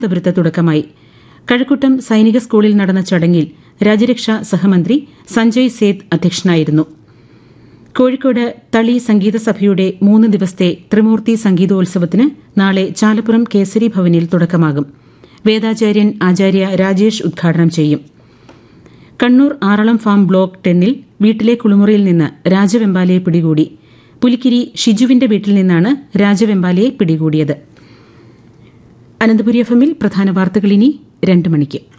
തിരുവനന്തപുരത്ത് തുടക്കമായി കഴക്കൂട്ടം സൈനിക സ്കൂളിൽ നടന്ന ചടങ്ങിൽ രാജ്യരക്ഷാ സഹമന്ത്രി സഞ്ജയ് സേത്ത് അധ്യക്ഷനായിരുന്നു കോഴിക്കോട് തളി സംഗീത സഭയുടെ മൂന്ന് ദിവസത്തെ ത്രിമൂർത്തി സംഗീതോത്സവത്തിന് നാളെ ചാലപ്പുറം കേസരി ഭവനിൽ തുടക്കമാകും വേദാചാര്യൻ ആചാര്യ രാജേഷ് ഉദ്ഘാടനം ചെയ്യും കണ്ണൂർ ആറളം ഫാം ബ്ലോക്ക് ടെന്നിൽ വീട്ടിലെ കുളിമുറിയിൽ നിന്ന് രാജവെമ്പാലയെ പിടികൂടി പുലിക്കിരി ഷിജുവിന്റെ വീട്ടിൽ നിന്നാണ് രാജവെമ്പാലയെ പിടികൂടിയത് അനന്തപുരി എഫ് എമ്മിൽ പ്രധാന വാർത്തകൾ ഇനി രണ്ട് മണിക്ക്